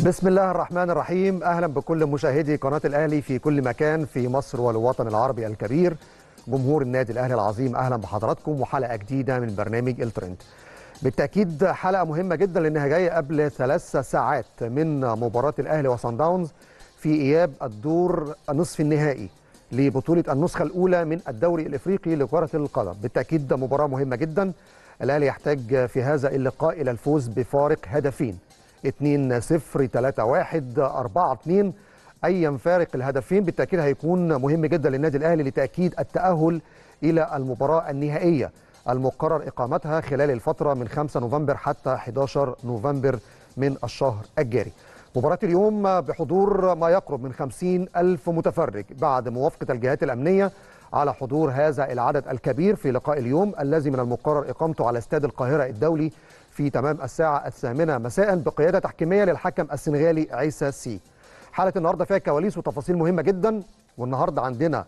بسم الله الرحمن الرحيم اهلا بكل مشاهدي قناه الاهلي في كل مكان في مصر والوطن العربي الكبير جمهور النادي الاهلي العظيم اهلا بحضراتكم وحلقه جديده من برنامج الترند بالتاكيد حلقه مهمه جدا لانها جايه قبل ثلاث ساعات من مباراه الاهلي وصن داونز في اياب الدور النصف النهائي لبطوله النسخه الاولى من الدوري الافريقي لكره القدم بالتاكيد مباراه مهمه جدا الاهلي يحتاج في هذا اللقاء الى الفوز بفارق هدفين 2 0 3 1 4 2 ايا فارق الهدفين بالتاكيد هيكون مهم جدا للنادي الاهلي لتاكيد التاهل الى المباراه النهائيه المقرر اقامتها خلال الفتره من 5 نوفمبر حتى 11 نوفمبر من الشهر الجاري. مباراة اليوم بحضور ما يقرب من 50 ألف متفرج بعد موافقة الجهات الأمنية على حضور هذا العدد الكبير في لقاء اليوم الذي من المقرر إقامته على استاد القاهرة الدولي في تمام الساعة الثامنة مساء بقيادة تحكيمية للحكم السنغالي عيسى سي حالة النهاردة فيها كواليس وتفاصيل مهمة جدا والنهاردة عندنا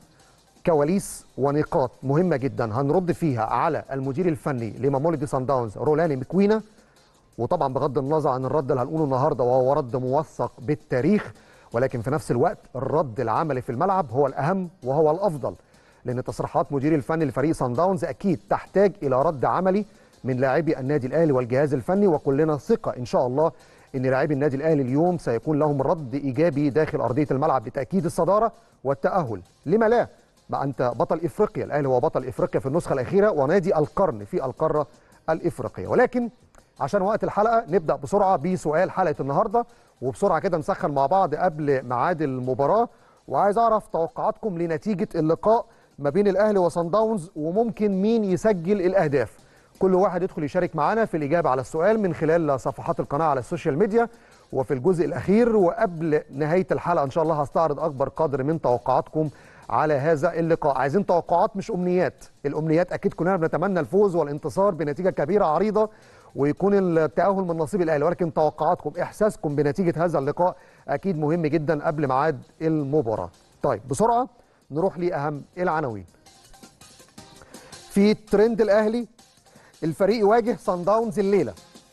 كواليس ونقاط مهمة جدا هنرد فيها على المدير الفني لمامولدي سان داونز رولاني مكوينا وطبعا بغض النظر عن الرد اللي هنقوله النهارده وهو رد موثق بالتاريخ ولكن في نفس الوقت الرد العملي في الملعب هو الاهم وهو الافضل لان تصريحات مدير الفني لفريق سان داونز اكيد تحتاج الى رد عملي من لاعبي النادي الاهلي والجهاز الفني وكلنا ثقه ان شاء الله ان لاعبي النادي الاهلي اليوم سيكون لهم رد ايجابي داخل ارضيه الملعب لتاكيد الصداره والتاهل لما لا ما انت بطل افريقيا الاهلي هو بطل افريقيا في النسخه الاخيره ونادي القرن في القاره الافريقيه ولكن عشان وقت الحلقه نبدا بسرعه بسؤال حلقه النهارده وبسرعه كده نسخن مع بعض قبل ميعاد المباراه وعايز اعرف توقعاتكم لنتيجه اللقاء ما بين الاهلي وصن داونز وممكن مين يسجل الاهداف كل واحد يدخل يشارك معنا في الاجابه على السؤال من خلال صفحات القناه على السوشيال ميديا وفي الجزء الاخير وقبل نهايه الحلقه ان شاء الله هستعرض اكبر قدر من توقعاتكم على هذا اللقاء عايزين توقعات مش امنيات الامنيات اكيد كلنا بنتمنى الفوز والانتصار بنتيجه كبيره عريضه ويكون التاهل من نصيب الاهلي ولكن توقعاتكم احساسكم بنتيجه هذا اللقاء اكيد مهم جدا قبل ميعاد المباراه طيب بسرعه نروح لاهم العناوين في ترند الاهلي الفريق يواجه صن داونز الليله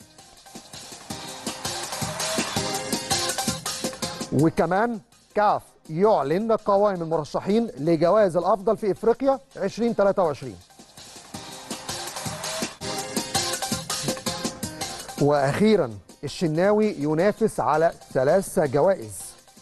وكمان كاف يعلن قوائم المرشحين لجوائز الافضل في افريقيا 2023 واخيرا الشناوي ينافس على ثلاث جوائز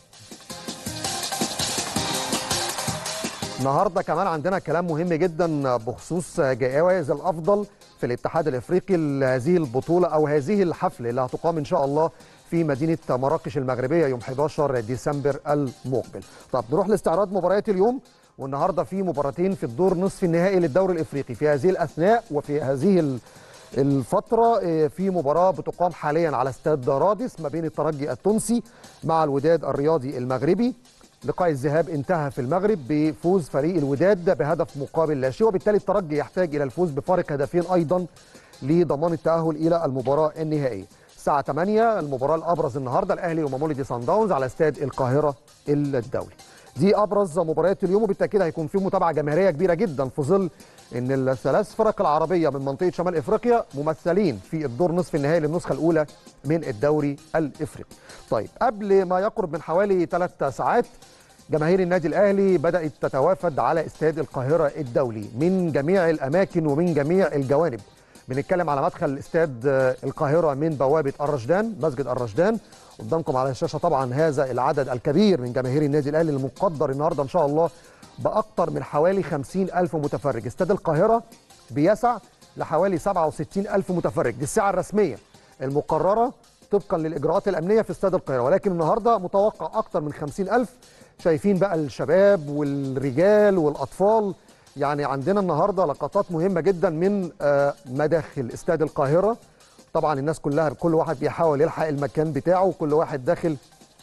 النهارده كمان عندنا كلام مهم جدا بخصوص جوائز الافضل في الاتحاد الافريقي لهذه البطوله او هذه الحفله اللي هتقام ان شاء الله في مدينه مراكش المغربيه يوم 11 ديسمبر المقبل. طب نروح لاستعراض مباريات اليوم والنهارده في مباراتين في الدور نصف النهائي للدوري الافريقي في هذه الاثناء وفي هذه الفتره في مباراه بتقام حاليا على استاد رادس ما بين الترجي التونسي مع الوداد الرياضي المغربي لقاء الذهاب انتهى في المغرب بفوز فريق الوداد بهدف مقابل لا شيء وبالتالي الترجي يحتاج الى الفوز بفارق هدفين ايضا لضمان التاهل الى المباراه النهائيه. الساعه 8 المباراه الابرز النهارده الاهلي ومامولدي سان داونز على استاد القاهره الدولي. دي ابرز مباريات اليوم وبالتاكيد هيكون في متابعه جماهيريه كبيره جدا في ظل ان الثلاث فرق العربيه من منطقه شمال افريقيا ممثلين في الدور نصف النهائي للنسخه الاولى من الدوري الافريقي. طيب قبل ما يقرب من حوالي ثلاث ساعات جماهير النادي الاهلي بدات تتوافد على استاد القاهره الدولي من جميع الاماكن ومن جميع الجوانب. بنتكلم على مدخل استاد القاهره من بوابه الرشدان مسجد الرشدان قدامكم على الشاشه طبعا هذا العدد الكبير من جماهير النادي الاهلي المقدر النهارده ان شاء الله باكثر من حوالي 50 ألف متفرج استاد القاهره بيسع لحوالي 67 ألف متفرج دي السعه الرسميه المقرره طبقا للاجراءات الامنيه في استاد القاهره ولكن النهارده متوقع اكثر من 50 ألف شايفين بقى الشباب والرجال والاطفال يعني عندنا النهارده لقطات مهمه جدا من مداخل استاد القاهره طبعا الناس كلها كل واحد بيحاول يلحق المكان بتاعه وكل واحد داخل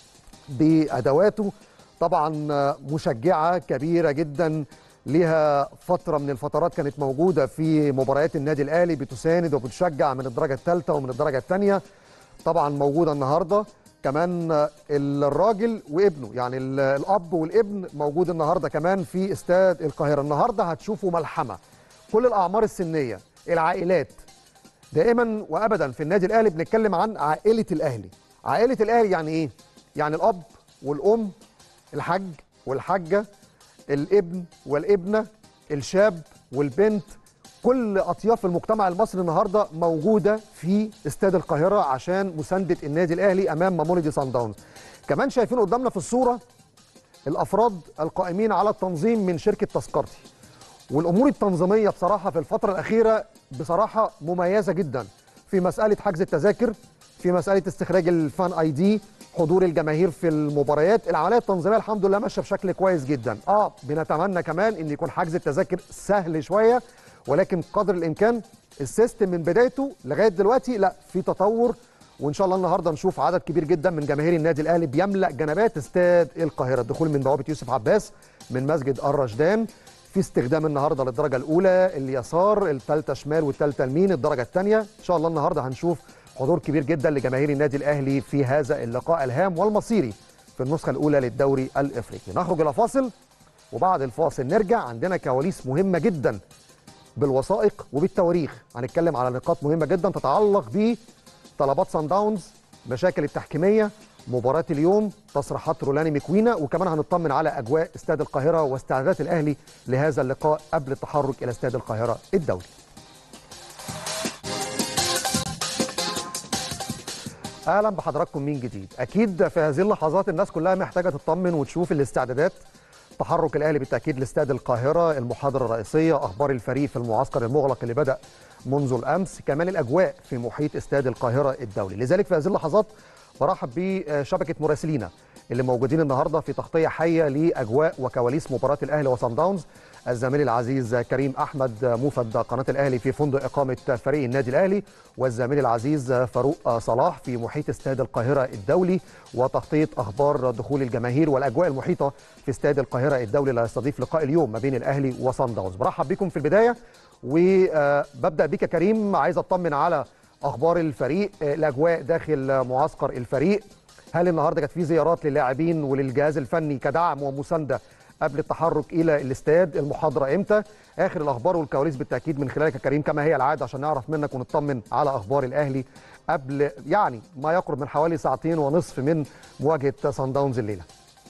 بادواته طبعا مشجعه كبيره جدا ليها فتره من الفترات كانت موجوده في مباريات النادي الاهلي بتساند وبتشجع من الدرجه الثالثه ومن الدرجه الثانيه طبعا موجوده النهارده كمان الراجل وابنه يعني الاب والابن موجود النهارده كمان في استاد القاهره النهارده هتشوفوا ملحمه كل الاعمار السنيه العائلات دائما وابدا في النادي الاهلي بنتكلم عن عائله الاهلي عائله الاهلي يعني ايه يعني الاب والام الحاج والحاجه الابن والابنه الشاب والبنت كل اطياف المجتمع المصري النهارده موجوده في استاد القاهره عشان مسانده النادي الاهلي امام ماموليدي سان داونز كمان شايفين قدامنا في الصوره الافراد القائمين على التنظيم من شركه تذكرتي والامور التنظيميه بصراحه في الفتره الاخيره بصراحه مميزه جدا في مساله حجز التذاكر في مساله استخراج الفان اي دي حضور الجماهير في المباريات العمليه التنظيميه الحمد لله ماشيه بشكل كويس جدا اه بنتمنى كمان ان يكون حجز التذاكر سهل شويه ولكن قدر الامكان السيستم من بدايته لغايه دلوقتي لا في تطور وان شاء الله النهارده نشوف عدد كبير جدا من جماهير النادي الاهلي بيملا جنبات استاد القاهره الدخول من بوابه يوسف عباس من مسجد الرشدان في استخدام النهارده للدرجه الاولى اليسار الثالثه شمال والثالثه يمين الدرجه الثانيه ان شاء الله النهارده هنشوف حضور كبير جدا لجماهير النادي الاهلي في هذا اللقاء الهام والمصيري في النسخه الاولى للدوري الافريقي نخرج الى فاصل وبعد الفاصل نرجع عندنا كواليس مهمه جدا بالوثائق وبالتواريخ هنتكلم على نقاط مهمه جدا تتعلق ب طلبات سان داونز مشاكل التحكيميه مباراه اليوم تصريحات رولاني مكوينا وكمان هنطمن على اجواء استاد القاهره واستعدادات الاهلي لهذا اللقاء قبل التحرك الى استاد القاهره الدولي اهلا بحضراتكم من جديد اكيد في هذه اللحظات الناس كلها محتاجه تطمن وتشوف الاستعدادات تحرك الاهلي بالتاكيد لاستاد القاهره المحاضره الرئيسيه اخبار الفريق في المعسكر المغلق اللي بدا منذ الامس كمان الاجواء في محيط استاد القاهره الدولي لذلك في هذه اللحظات برحب بشبكه مراسلينا اللي موجودين النهارده في تغطيه حيه لاجواء وكواليس مباراه الاهلي وصن داونز الزميل العزيز كريم احمد موفد قناه الاهلي في فندق اقامه فريق النادي الاهلي والزميل العزيز فاروق صلاح في محيط استاد القاهره الدولي وتغطيه اخبار دخول الجماهير والاجواء المحيطه في استاد القاهره الدولي اللي هيستضيف لقاء اليوم ما بين الاهلي وصن داونز برحب بكم في البدايه وببدا بك كريم عايز اطمن على اخبار الفريق الاجواء داخل معسكر الفريق هل النهارده كانت في زيارات للاعبين وللجهاز الفني كدعم ومسانده قبل التحرك الى الاستاد المحاضره امتى اخر الاخبار والكواليس بالتاكيد من خلالك يا كريم كما هي العاده عشان نعرف منك ونطمن على اخبار الاهلي قبل يعني ما يقرب من حوالي ساعتين ونصف من مواجهه سان داونز الليله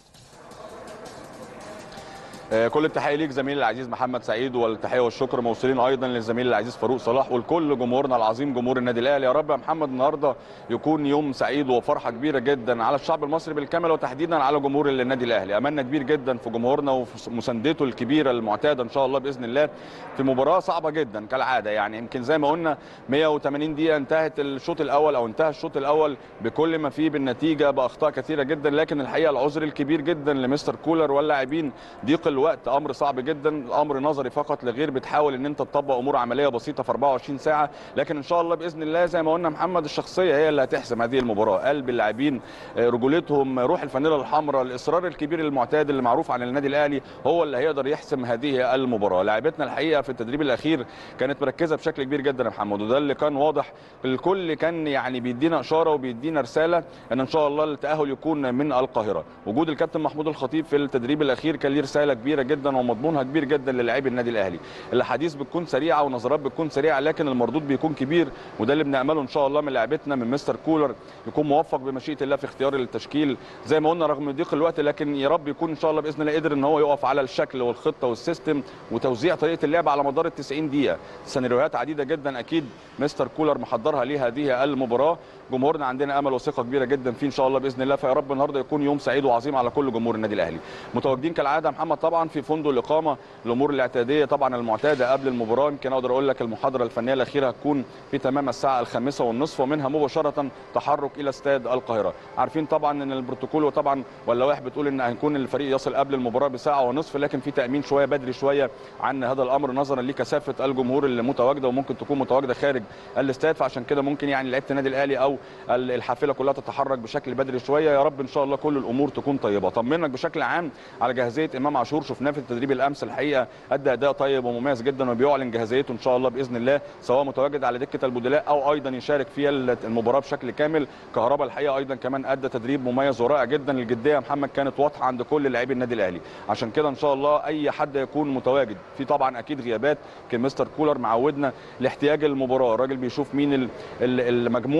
كل التحيه ليك زميلي العزيز محمد سعيد والتحيه والشكر موصولين ايضا للزميل العزيز فاروق صلاح ولكل جمهورنا العظيم جمهور النادي الاهلي يا رب يا محمد النهارده يكون يوم سعيد وفرحه كبيره جدا على الشعب المصري بالكامل وتحديدا على جمهور النادي الاهلي املنا كبير جدا في جمهورنا وفي مساندته الكبيره المعتاده ان شاء الله باذن الله في مباراه صعبه جدا كالعاده يعني يمكن زي ما قلنا 180 دقيقه انتهت الشوط الاول او انتهى الشوط الاول بكل ما فيه بالنتيجه باخطاء كثيره جدا لكن الحقيقه العذر الكبير جدا لمستر كولر واللاعبين ضيق الوقت امر صعب جدا امر نظري فقط لغير بتحاول ان انت تطبق امور عمليه بسيطه في 24 ساعه لكن ان شاء الله باذن الله زي ما قلنا محمد الشخصيه هي اللي هتحسم هذه المباراه قلب اللاعبين رجولتهم روح الفانيلا الحمراء الاصرار الكبير المعتاد اللي معروف عن النادي الاهلي هو اللي هيقدر يحسم هذه المباراه لاعبتنا الحقيقه في التدريب الاخير كانت مركزه بشكل كبير جدا يا محمد وده اللي كان واضح الكل كان يعني بيدينا اشاره وبيدينا رساله ان ان شاء الله التاهل يكون من القاهره وجود الكابتن محمود الخطيب في التدريب الاخير كان ليه رساله كبيره جدا ومضمونها كبير جدا للاعبي النادي الاهلي الاحاديث بتكون سريعه ونظرات بتكون سريعه لكن المردود بيكون كبير وده اللي بنامله ان شاء الله من لاعبتنا من مستر كولر يكون موفق بمشيئه الله في اختيار التشكيل زي ما قلنا رغم ضيق الوقت لكن يا رب يكون ان شاء الله باذن الله قدر ان هو يقف على الشكل والخطه والسيستم وتوزيع طريقه اللعب على مدار ال 90 دقيقه سيناريوهات عديده جدا اكيد مستر كولر محضرها لهذه المباراه جمهورنا عندنا امل وثقه كبيره جدا فيه ان شاء الله باذن الله فيا رب النهارده يكون يوم سعيد وعظيم على كل جمهور النادي الاهلي متواجدين كالعاده محمد طبعا في فندق الاقامه الامور الاعتياديه طبعا المعتاده قبل المباراه يمكن اقدر اقول لك المحاضره الفنيه الاخيره هتكون في تمام الساعه الخامسة والنصف ومنها مباشره تحرك الى استاد القاهره عارفين طبعا ان البروتوكول وطبعا واللوائح بتقول ان هيكون الفريق يصل قبل المباراه بساعه ونصف لكن في تامين شويه بدري شويه عن هذا الامر نظرا لكثافه الجمهور اللي متواجده وممكن تكون متواجده خارج الاستاد فعشان كده ممكن يعني لعيبه النادي الاهلي او الحافله كلها تتحرك بشكل بدري شويه يا رب ان شاء الله كل الامور تكون طيبه طمنك بشكل عام على جاهزيه امام عاشور شفناه في التدريب الامس الحقيقه ادى اداء طيب ومميز جدا وبيعلن جاهزيته ان شاء الله باذن الله سواء متواجد على دكه البدلاء او ايضا يشارك في المباراه بشكل كامل كهربا الحقيقه ايضا كمان ادى تدريب مميز ورائع جدا الجديه يا محمد كانت واضحه عند كل لاعبي النادي الاهلي عشان كده ان شاء الله اي حد يكون متواجد في طبعا اكيد غيابات كان مستر كولر معودنا لاحتياج المباراه الراجل بيشوف مين المجموعه اللي تقدر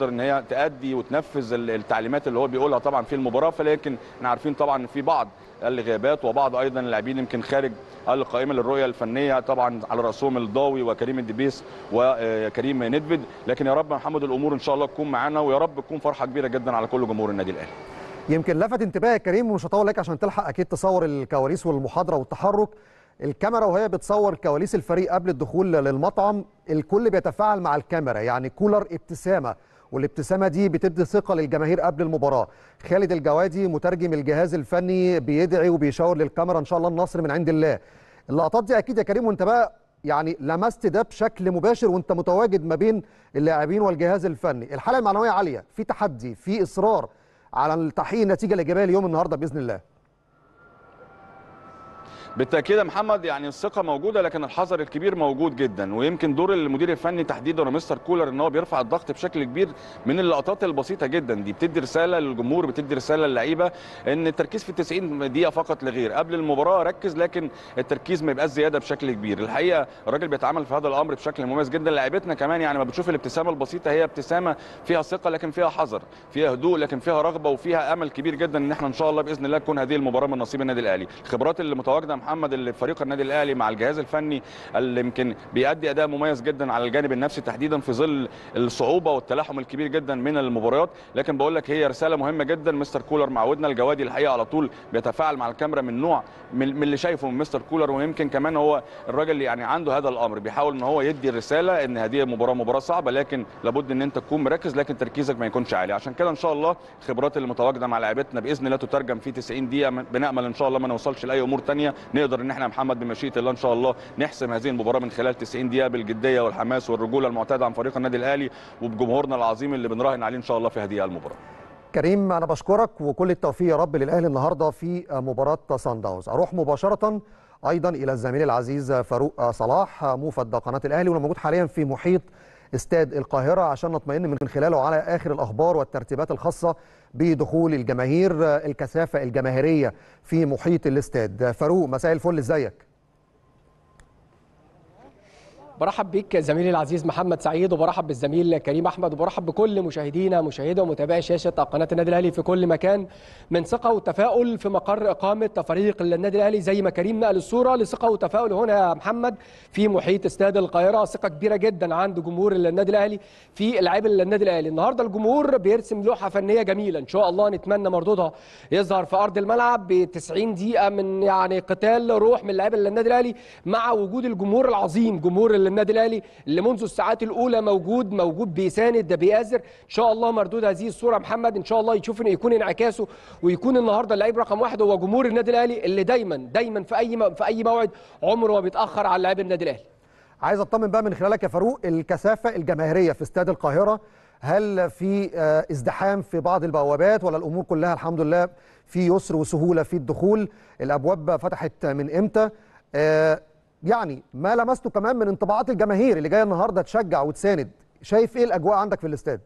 تقدر ان هي تادي وتنفذ التعليمات اللي هو بيقولها طبعا في المباراه فلكن احنا عارفين طبعا ان في بعض الغيابات وبعض ايضا اللاعبين يمكن خارج القائمه للرؤيه الفنيه طبعا على راسهم الضاوي وكريم الدبيس وكريم ندفد لكن يا رب محمد الامور ان شاء الله تكون معانا ويا رب تكون فرحه كبيره جدا على كل جمهور النادي الاهلي يمكن لفت انتباهي كريم ومش هطول لك عشان تلحق اكيد تصور الكواليس والمحاضره والتحرك الكاميرا وهي بتصور كواليس الفريق قبل الدخول للمطعم الكل بيتفاعل مع الكاميرا يعني كولر ابتسامه والابتسامه دي بتدي ثقه للجماهير قبل المباراه خالد الجوادي مترجم الجهاز الفني بيدعي وبيشاور للكاميرا ان شاء الله النصر من عند الله اللقطات دي اكيد يا كريم وانت بقى يعني لمست ده بشكل مباشر وانت متواجد ما بين اللاعبين والجهاز الفني الحاله المعنويه عاليه في تحدي في اصرار على تحقيق النتيجه الايجابيه اليوم النهارده باذن الله بالتاكيد يا محمد يعني الثقه موجوده لكن الحذر الكبير موجود جدا ويمكن دور المدير الفني تحديدا ومستر كولر ان هو بيرفع الضغط بشكل كبير من اللقطات البسيطه جدا دي بتدي رساله للجمهور بتدي رساله للعيبه ان التركيز في 90 دقيقه فقط لغير قبل المباراه ركز لكن التركيز ما يبقاش زياده بشكل كبير الحقيقه الراجل بيتعامل في هذا الامر بشكل مميز جدا لاعيبتنا كمان يعني ما بتشوف الابتسامه البسيطه هي ابتسامه فيها ثقه لكن فيها حذر فيها هدوء لكن فيها رغبه وفيها امل كبير جدا ان احنا ان شاء الله باذن الله تكون هذه المباراه من نصيب النادي الاهلي الخبرات اللي متواجده يا محمد اللي في فريق النادي الاهلي مع الجهاز الفني اللي يمكن بيأدي اداء مميز جدا على الجانب النفسي تحديدا في ظل الصعوبه والتلاحم الكبير جدا من المباريات لكن بقول لك هي رساله مهمه جدا مستر كولر معودنا الجوادي الحقيقه على طول بيتفاعل مع الكاميرا من نوع من اللي شايفه من مستر كولر ويمكن كمان هو الراجل يعني عنده هذا الامر بيحاول ان هو يدي الرساله ان هذه المباراه مباراه صعبه لكن لابد ان انت تكون مركز لكن تركيزك ما يكونش عالي عشان كده ان شاء الله الخبرات اللي متواجده مع لاعبتنا باذن الله تترجم في 90 دقيقه بنامل ان شاء الله ما نوصلش لاي امور ثانيه نقدر ان احنا محمد بمشيئه الله ان شاء الله نحسم هذه المباراه من خلال 90 دقيقه بالجديه والحماس والرجوله المعتاده عن فريق النادي الاهلي وبجمهورنا العظيم اللي بنراهن عليه ان شاء الله في هذه المباراه كريم انا بشكرك وكل التوفيق يا رب للاهلي النهارده في مباراه سان داونز اروح مباشره ايضا الى الزميل العزيز فاروق صلاح موفد قناه الاهلي وانا موجود حاليا في محيط استاد القاهره عشان نطمئن من خلاله على اخر الاخبار والترتيبات الخاصه بدخول الجماهير الكثافه الجماهيريه في محيط الاستاد فاروق مساء الفل ازيك برحب بيك زميلي العزيز محمد سعيد وبرحب بالزميل كريم احمد وبرحب بكل مشاهدينا مشاهدي ومتابعي شاشه قناه النادي الاهلي في كل مكان من ثقه وتفاؤل في مقر اقامه فريق النادي الاهلي زي ما كريم نقل الصوره لثقه وتفاؤل هنا يا محمد في محيط استاد القاهره ثقه كبيره جدا عند جمهور النادي الاهلي في العاب النادي الاهلي النهارده الجمهور بيرسم لوحه فنيه جميله ان شاء الله نتمنى مردودها يظهر في ارض الملعب ب 90 دقيقه من يعني قتال روح من لاعبي النادي الاهلي مع وجود الجمهور العظيم جمهور النادي الاهلي اللي منذ الساعات الاولى موجود موجود بيساند ده بيآزر ان شاء الله مردود هذه الصوره محمد ان شاء الله يشوف يكون انعكاسه ويكون النهارده اللعيب رقم واحد هو جمهور النادي الاهلي اللي دايما دايما في اي في اي موعد عمره ما بيتاخر على لاعبي النادي الاهلي عايز اطمن بقى من خلالك يا فاروق الكثافه الجماهيريه في استاد القاهره هل في ازدحام في بعض البوابات ولا الامور كلها الحمد لله في يسر وسهوله في الدخول الابواب فتحت من امتى يعني ما لمسته كمان من انطباعات الجماهير اللي جايه النهارده تشجع وتساند شايف ايه الاجواء عندك في الاستاد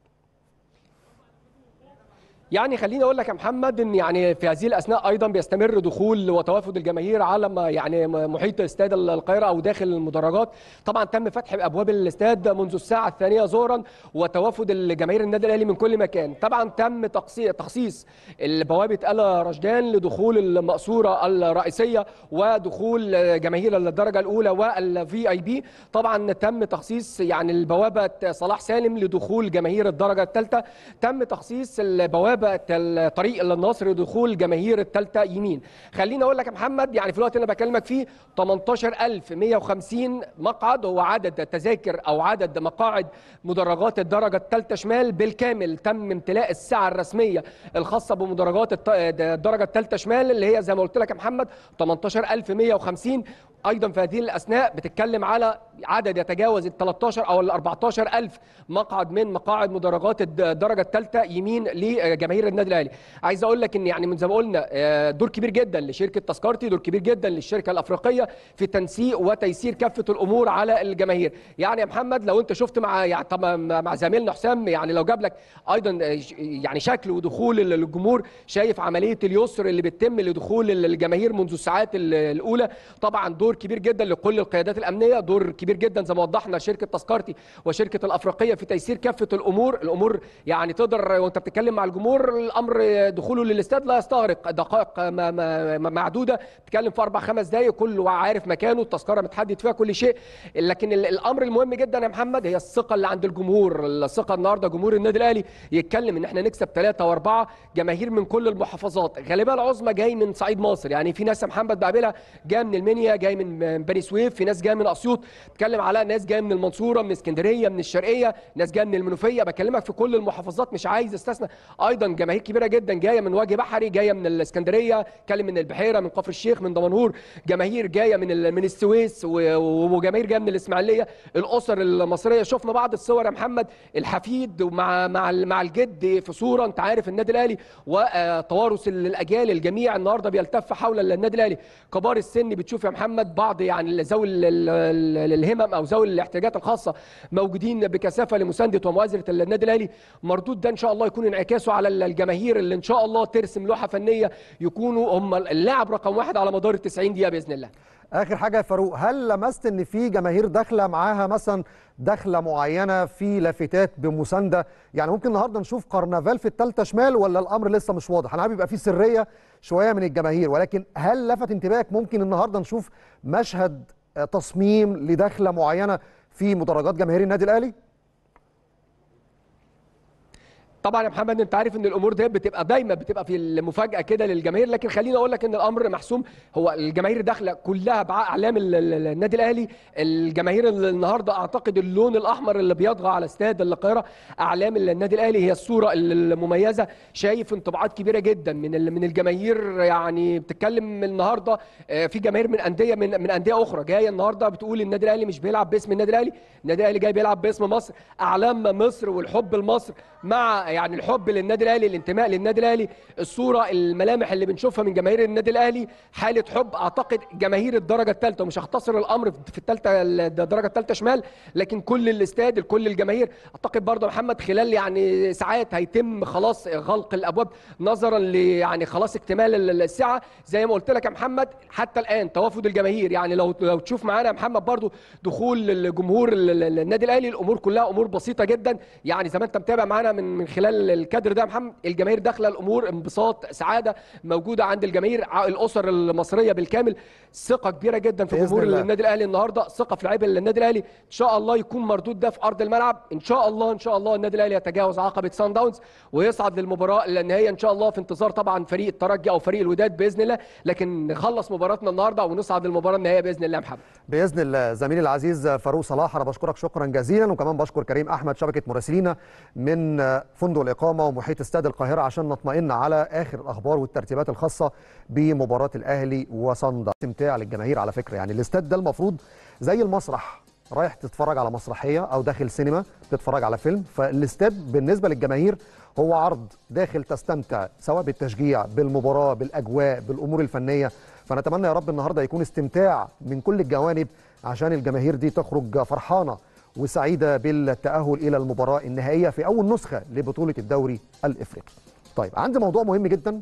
يعني خليني اقول لك يا محمد ان يعني في هذه الاثناء ايضا بيستمر دخول وتوافد الجماهير على يعني محيط استاد القاهره او داخل المدرجات طبعا تم فتح ابواب الاستاد منذ الساعه الثانيه ظهرا وتوافد الجماهير النادي الاهلي من كل مكان طبعا تم تخصيص بوابه ال رشدان لدخول المقصوره الرئيسيه ودخول جماهير الدرجه الاولى والفي اي بي طبعا تم تخصيص يعني البوابه صلاح سالم لدخول جماهير الدرجه الثالثه تم تخصيص البوابه بوابه طريق الناصر دخول جماهير الثالثه يمين خليني اقول لك يا محمد يعني في الوقت اللي انا بكلمك فيه 18150 مقعد هو عدد تذاكر او عدد مقاعد مدرجات الدرجه الثالثه شمال بالكامل تم امتلاء السعه الرسميه الخاصه بمدرجات الدرجه الثالثه شمال اللي هي زي ما قلت لك يا محمد 18150 ايضا في هذه الاثناء بتتكلم على عدد يتجاوز ال 13 او ال 14000 مقعد من مقاعد مدرجات الدرجه الثالثه يمين لجماهير النادي الاهلي عايز اقول لك ان يعني من زي ما قلنا دور كبير جدا لشركه تذكرتي دور كبير جدا للشركه الافريقيه في تنسيق وتيسير كافه الامور على الجماهير يعني يا محمد لو انت شفت مع يعني مع زميلنا حسام يعني لو جاب لك ايضا يعني شكل ودخول الجمهور شايف عمليه اليسر اللي بتتم لدخول الجماهير منذ الساعات الاولى طبعا دور دور كبير جدا لكل القيادات الامنيه دور كبير جدا زي ما وضحنا شركه تذكرتي وشركه الافريقيه في تيسير كافه الامور الامور يعني تقدر وانت بتتكلم مع الجمهور الامر دخوله للاستاد لا يستغرق دقائق ما ما ما معدوده بتتكلم في اربع خمس دقائق كله عارف مكانه التذكره متحدد فيها كل شيء لكن ال- الامر المهم جدا يا محمد هي الثقه اللي عند الجمهور الثقه النهارده جمهور النادي الاهلي يتكلم ان احنا نكسب ثلاثه واربعه جماهير من كل المحافظات غالبا العظمى جاي من صعيد مصر يعني في ناس يا محمد بقابلها جايه من المنيا جاي من بني سويف في ناس جايه من اسيوط بتكلم على ناس جايه من المنصوره من اسكندريه من الشرقيه ناس جايه من المنوفيه بكلمك في كل المحافظات مش عايز استثنى ايضا جماهير كبيره جدا جايه من وجه بحري جايه من الاسكندريه كلم من البحيره من كفر الشيخ من دمنهور جماهير جايه من ال- من السويس و- وجماهير جايه من الاسماعيليه الاسر المصريه شفنا بعض الصور يا محمد الحفيد مع مع ال- مع الجد في صوره انت عارف النادي الاهلي وتوارث ال- الاجيال الجميع النهارده بيلتف حول النادي الاهلي كبار السن بتشوف يا محمد بعض يعني ذوي ال- ال- ال- الهمم او ذوي الاحتياجات الخاصه موجودين بكثافه لمسانده ومؤازره النادي الاهلي مردود ده ان شاء الله يكون انعكاسه على ال- الجماهير اللي ان شاء الله ترسم لوحه فنيه يكونوا هم اللاعب رقم واحد على مدار ال 90 دقيقه باذن الله اخر حاجه يا فاروق هل لمست ان في جماهير داخله معاها مثلا دخله معينه في لافتات بمسانده يعني ممكن النهارده نشوف كرنفال في الثالثه شمال ولا الامر لسه مش واضح انا حابب يبقى في سريه شويه من الجماهير ولكن هل لفت انتباهك ممكن النهارده نشوف مشهد آه، تصميم لدخله معينه في مدرجات جماهير النادي الاهلي طبعا يا محمد انت عارف ان الامور دي بتبقى دايما بتبقى في المفاجاه كده للجماهير لكن خليني اقول لك ان الامر محسوم هو الجماهير داخله كلها باعلام ال- ال- النادي الاهلي الجماهير اللي النهارده اعتقد اللون الاحمر اللي بيطغى على استاد القاهره اعلام النادي الاهلي هي الصوره المميزه شايف انطباعات كبيره جدا من ال- من الجماهير يعني بتتكلم النهارده آه، في جماهير من انديه من من انديه اخرى جايه النهارده بتقول النادي الاهلي مش بيلعب باسم النادي الاهلي النادي الاهلي جاي بيلعب باسم مصر اعلام مصر والحب لمصر مع يعني الحب للنادي الاهلي الانتماء للنادي الاهلي الصوره الملامح اللي بنشوفها من جماهير النادي الاهلي حاله حب اعتقد جماهير الدرجه الثالثه ومش هختصر الامر في الثالثه الدرجه الثالثه شمال لكن كل الاستاد كل الجماهير اعتقد برضه يا محمد خلال يعني ساعات هيتم خلاص غلق الابواب نظرا ل يعني خلاص اكتمال ال- السعه زي ما قلت لك يا محمد حتى الان توافد الجماهير يعني لو لو تشوف معانا يا محمد برضه دخول الجمهور ال- ال- النادي الاهلي الامور كلها امور بسيطه جدا يعني زي ما انت متابع معانا من من خلال الكادر ده يا محمد الجماهير داخله الامور انبساط سعاده موجوده عند الجماهير ع- الاسر المصريه بالكامل ثقه كبيره جدا في بإذن جمهور الله. النادي الاهلي النهارده ثقه في لعيبه النادي الاهلي ان شاء الله يكون مردود ده في ارض الملعب ان شاء الله ان شاء الله النادي الاهلي يتجاوز عقبه سان داونز ويصعد للمباراه النهائيه ان شاء الله في انتظار طبعا فريق الترجي او فريق الوداد باذن الله لكن نخلص مباراتنا النهارده ونصعد للمباراه النهائيه باذن الله يا محمد باذن الله زميلي العزيز فاروق صلاح انا بشكرك شكرا جزيلا وكمان بشكر كريم احمد شبكه مراسلينا من فندق الاقامه ومحيط استاد القاهره عشان نطمئن على اخر الاخبار والترتيبات الخاصه بمباراه الاهلي وصن استمتاع للجماهير على فكره يعني الاستاد ده المفروض زي المسرح رايح تتفرج على مسرحيه او داخل سينما تتفرج على فيلم فالاستاد بالنسبه للجماهير هو عرض داخل تستمتع سواء بالتشجيع بالمباراه بالاجواء بالامور الفنيه فنتمنى يا رب النهارده يكون استمتاع من كل الجوانب عشان الجماهير دي تخرج فرحانه وسعيده بالتاهل الى المباراه النهائيه في اول نسخه لبطوله الدوري الافريقي. طيب عندي موضوع مهم جدا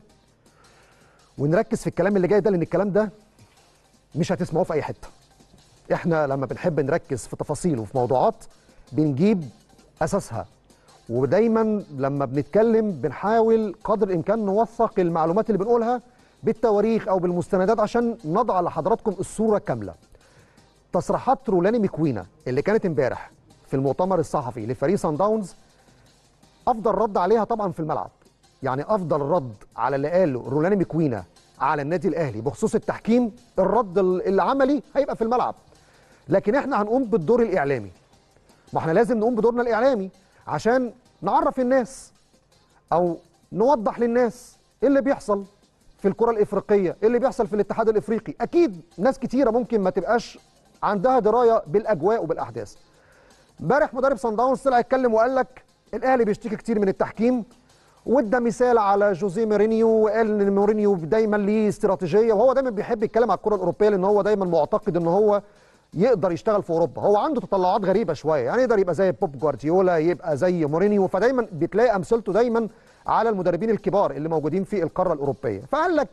ونركز في الكلام اللي جاي ده لان الكلام ده مش هتسمعوه في اي حته. احنا لما بنحب نركز في تفاصيل وفي موضوعات بنجيب اساسها ودايما لما بنتكلم بنحاول قدر الامكان نوثق المعلومات اللي بنقولها بالتواريخ او بالمستندات عشان نضع لحضراتكم الصوره كامله. تصريحات رولاني مكوينا اللي كانت امبارح في المؤتمر الصحفي لفريق سان داونز افضل رد عليها طبعا في الملعب يعني افضل رد على اللي قاله رولاني مكوينا على النادي الاهلي بخصوص التحكيم الرد العملي هيبقى في الملعب لكن احنا هنقوم بالدور الاعلامي ما احنا لازم نقوم بدورنا الاعلامي عشان نعرف الناس او نوضح للناس ايه اللي بيحصل في الكره الافريقيه ايه اللي بيحصل في الاتحاد الافريقي اكيد ناس كتيره ممكن ما تبقاش عندها درايه بالاجواء وبالاحداث امبارح مدرب صن داونز طلع يتكلم وقال لك الاهلي بيشتكي كتير من التحكيم وادى مثال على جوزيه مورينيو وقال ان مورينيو دايما ليه استراتيجيه وهو دايما بيحب يتكلم على الكره الاوروبيه لان هو دايما معتقد ان هو يقدر يشتغل في اوروبا هو عنده تطلعات غريبه شويه يعني يقدر يبقى زي بوب جوارديولا يبقى زي مورينيو فدايما بتلاقي امثلته دايما على المدربين الكبار اللي موجودين في القاره الاوروبيه فقال لك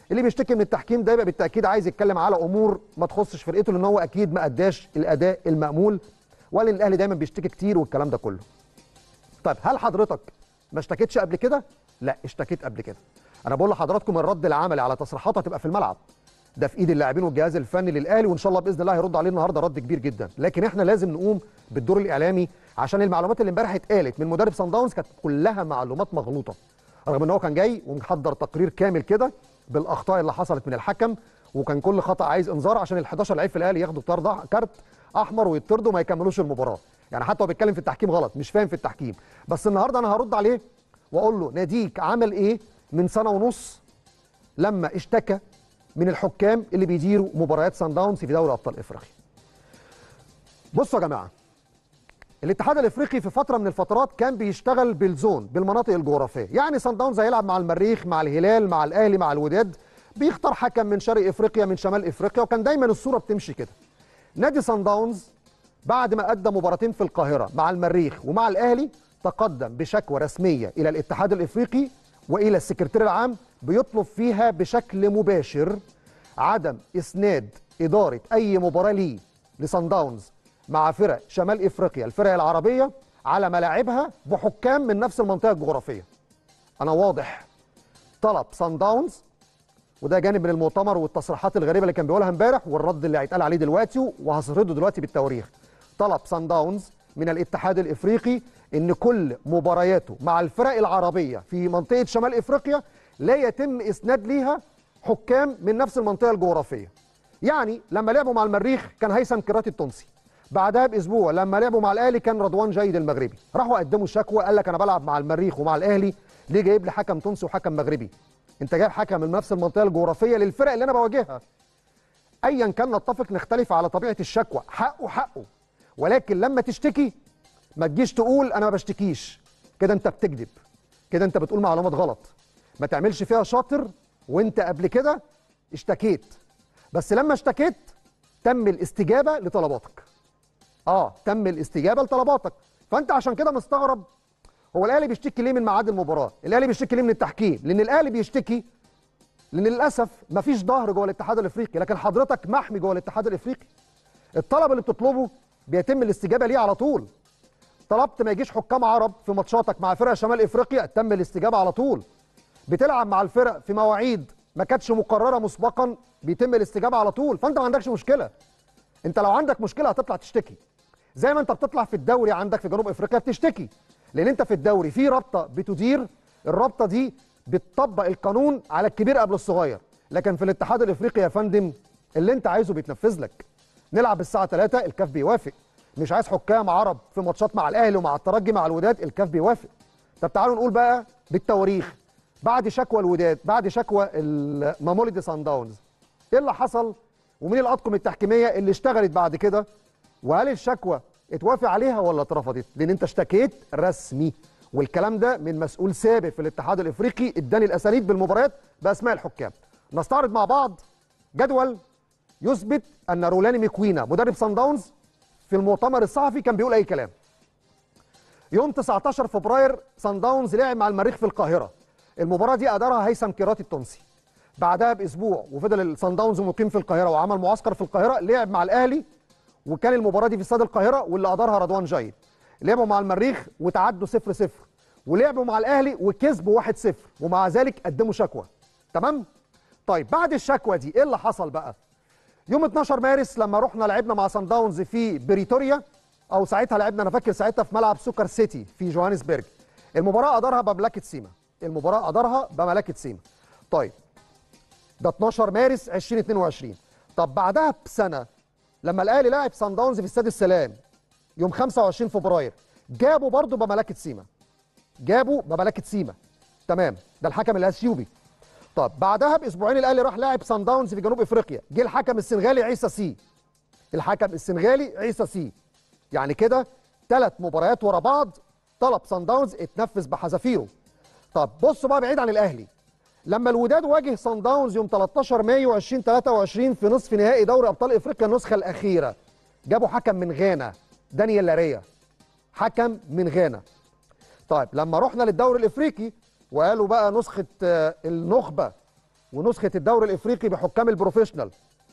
اللي بيشتكي من التحكيم ده يبقى بالتاكيد عايز يتكلم على امور ما تخصش فرقته لان هو اكيد ما اداش الاداء المامول ولا ان الاهلي دايما بيشتكي كتير والكلام ده كله طيب هل حضرتك ما اشتكيتش قبل كده لا اشتكيت قبل كده انا بقول لحضراتكم الرد العملي على تصريحات هتبقى في الملعب ده في ايد اللاعبين والجهاز الفني للاهلي وان شاء الله باذن الله هيرد عليه النهارده رد كبير جدا لكن احنا لازم نقوم بالدور الاعلامي عشان المعلومات اللي امبارح اتقالت من مدرب سان داونز كانت كلها معلومات مغلوطه رغم ان هو كان جاي ومحضر تقرير كامل كده بالاخطاء اللي حصلت من الحكم وكان كل خطا عايز انذار عشان ال 11 لعيب في الاهلي ياخدوا طرد كارت احمر ويطردوا وما يكملوش المباراه يعني حتى هو بيتكلم في التحكيم غلط مش فاهم في التحكيم بس النهارده انا هرد عليه واقول له ناديك عمل ايه من سنه ونص لما اشتكى من الحكام اللي بيديروا مباريات سان داونز في دوري ابطال افريقيا بصوا يا جماعه الاتحاد الافريقي في فتره من الفترات كان بيشتغل بالزون بالمناطق الجغرافيه يعني سان داونز هيلعب مع المريخ مع الهلال مع الاهلي مع الوداد بيختار حكم من شرق افريقيا من شمال افريقيا وكان دايما الصوره بتمشي كده نادي سان داونز بعد ما ادى مباراتين في القاهره مع المريخ ومع الاهلي تقدم بشكوى رسميه الى الاتحاد الافريقي والى السكرتير العام بيطلب فيها بشكل مباشر عدم اسناد اداره اي مباراه ليه لسان داونز مع فرق شمال افريقيا الفرق العربيه على ملاعبها بحكام من نفس المنطقه الجغرافيه انا واضح طلب سان داونز وده جانب من المؤتمر والتصريحات الغريبه اللي كان بيقولها امبارح والرد اللي هيتقال عليه دلوقتي وهسرده دلوقتي بالتواريخ طلب سان داونز من الاتحاد الافريقي ان كل مبارياته مع الفرق العربيه في منطقه شمال افريقيا لا يتم اسناد ليها حكام من نفس المنطقه الجغرافيه يعني لما لعبوا مع المريخ كان هيثم كراتي التونسي بعدها باسبوع لما لعبوا مع الاهلي كان رضوان جيد المغربي راحوا قدموا شكوى قال لك انا بلعب مع المريخ ومع الاهلي ليه جايب لي حكم تونسي وحكم مغربي انت جايب حكم من نفس المنطقه الجغرافيه للفرق اللي انا بواجهها ايا كان نتفق نختلف على طبيعه الشكوى حقه حقه ولكن لما تشتكي ما تجيش تقول انا ما بشتكيش كده انت بتكذب كده انت بتقول معلومات غلط ما تعملش فيها شاطر وانت قبل كده اشتكيت بس لما اشتكيت تم الاستجابه لطلباتك اه تم الاستجابه لطلباتك فانت عشان كده مستغرب هو الاهلي بيشتكي ليه من ميعاد المباراه الاهلي بيشتكي ليه من التحكيم لان الاهلي بيشتكي لان للاسف مفيش ظهر جوه الاتحاد الافريقي لكن حضرتك محمي جوه الاتحاد الافريقي الطلب اللي بتطلبه بيتم الاستجابه ليه على طول طلبت ما يجيش حكام عرب في ماتشاتك مع فرق شمال افريقيا تم الاستجابه على طول بتلعب مع الفرق في مواعيد ما كانتش مقرره مسبقا بيتم الاستجابه على طول فانت ما عندكش مشكله انت لو عندك مشكله هتطلع تشتكي زي ما انت بتطلع في الدوري عندك في جنوب افريقيا بتشتكي لان انت في الدوري في رابطه بتدير الرابطه دي بتطبق القانون على الكبير قبل الصغير لكن في الاتحاد الافريقي يا فندم اللي انت عايزه بيتنفذ لك نلعب الساعه 3 الكاف بيوافق مش عايز حكام عرب في ماتشات مع الاهلي ومع الترجي مع الوداد الكاف بيوافق طب تعالوا نقول بقى بالتواريخ بعد شكوى الوداد بعد شكوى ماموليدي سان داونز ايه اللي حصل ومين الاطقم التحكيميه اللي اشتغلت بعد كده وهل الشكوى اتوافق عليها ولا اترفضت لان انت اشتكيت رسمي والكلام ده من مسؤول سابق في الاتحاد الافريقي اداني الاسانيد بالمباريات باسماء الحكام نستعرض مع بعض جدول يثبت ان رولاني ميكوينا مدرب سان داونز في المؤتمر الصحفي كان بيقول اي كلام يوم 19 فبراير سان داونز لعب مع المريخ في القاهره المباراه دي ادارها هيثم كيراتي التونسي بعدها باسبوع وفضل السان داونز مقيم في القاهره وعمل معسكر في القاهره لعب مع الاهلي وكان المباراه دي في استاد القاهره واللي ادارها رضوان جيد لعبوا مع المريخ وتعادلوا 0 0 ولعبوا مع الاهلي وكسبوا 1 0 ومع ذلك قدموا شكوى تمام طيب بعد الشكوى دي ايه اللي حصل بقى يوم 12 مارس لما رحنا لعبنا مع سان داونز في بريتوريا او ساعتها لعبنا انا فاكر ساعتها في ملعب سوكر سيتي في جوهانسبرج المباراه ادارها بمملكه سيما المباراه ادارها بمملكه سيما طيب ده 12 مارس 2022 طب بعدها بسنه لما الاهلي لعب سان داونز في استاد السلام يوم 25 فبراير جابوا برضه بمملكه سيما جابوا بمملكه سيما تمام ده الحكم الاثيوبي طب بعدها باسبوعين الاهلي راح لاعب سان داونز في جنوب افريقيا جه الحكم السنغالي عيسى سي الحكم السنغالي عيسى سي يعني كده ثلاث مباريات ورا بعض طلب سان داونز اتنفذ بحذافيره طب بصوا بقى بعيد عن الاهلي لما الوداد واجه سان داونز يوم 13 مايو 2023 في نصف نهائي دوري ابطال افريقيا النسخه الاخيره جابوا حكم من غانا دانيال لاريا حكم من غانا طيب لما رحنا للدوري الافريقي وقالوا بقى نسخه النخبه ونسخه الدوري الافريقي بحكام البروفيشنال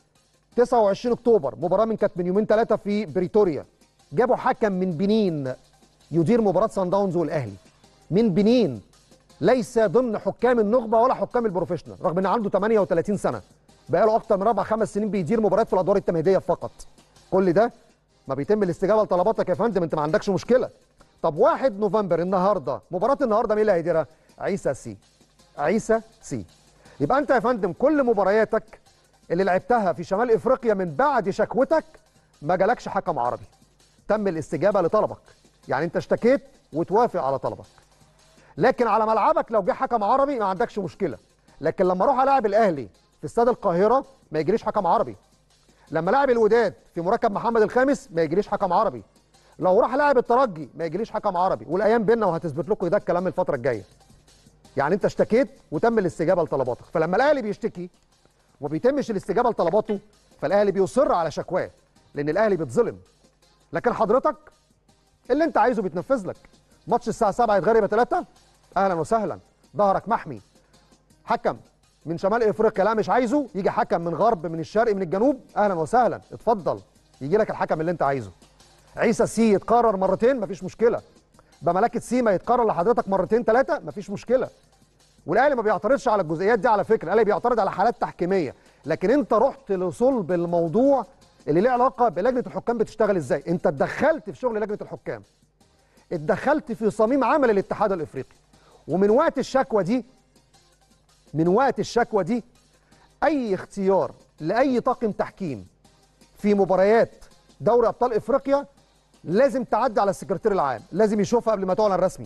29 اكتوبر مباراه من كانت من يومين ثلاثه في بريتوريا جابوا حكم من بنين يدير مباراه سان داونز والاهلي من بنين ليس ضمن حكام النخبه ولا حكام البروفيشنال رغم ان عنده 38 سنه بقى له اكتر من اربع خمس سنين بيدير مباريات في الادوار التمهيديه فقط كل ده ما بيتم الاستجابه لطلباتك يا فندم انت ما عندكش مشكله طب 1 نوفمبر النهارده مباراه النهارده مين اللي هيديرها عيسى سي عيسى سي يبقى انت يا فندم كل مبارياتك اللي لعبتها في شمال افريقيا من بعد شكوتك ما جالكش حكم عربي تم الاستجابه لطلبك يعني انت اشتكيت وتوافق على طلبك لكن على ملعبك لو جه حكم عربي ما عندكش مشكله لكن لما اروح العب الاهلي في استاد القاهره ما يجريش حكم عربي لما لاعب الوداد في مركب محمد الخامس ما يجريش حكم عربي لو راح لاعب الترجي ما يجريش حكم عربي والايام بينا وهتثبت لكم ده الكلام الفتره الجايه يعني انت اشتكيت وتم الاستجابه لطلباتك فلما الاهلي بيشتكي وما بيتمش الاستجابه لطلباته فالاهلي بيصر على شكواه لان الاهلي بيتظلم لكن حضرتك اللي انت عايزه بيتنفذ لك ماتش الساعه 7 يتغير يبقى 3 اهلا وسهلا ظهرك محمي حكم من شمال افريقيا لا مش عايزه يجي حكم من غرب من الشرق من الجنوب اهلا وسهلا اتفضل يجي لك الحكم اللي انت عايزه عيسى سي يتكرر مرتين مفيش مشكله بملكه سيما يتكرر لحضرتك مرتين ثلاثه مفيش مشكله والاهلي ما بيعترضش على الجزئيات دي على فكره الاهلي بيعترض على حالات تحكيميه لكن انت رحت لصلب الموضوع اللي ليه علاقه بلجنه الحكام بتشتغل ازاي انت اتدخلت في شغل لجنه الحكام اتدخلت في صميم عمل الاتحاد الافريقي ومن وقت الشكوى دي من وقت الشكوى دي اي اختيار لاي طاقم تحكيم في مباريات دوري ابطال افريقيا لازم تعدي على السكرتير العام لازم يشوفها قبل ما تعلن رسمي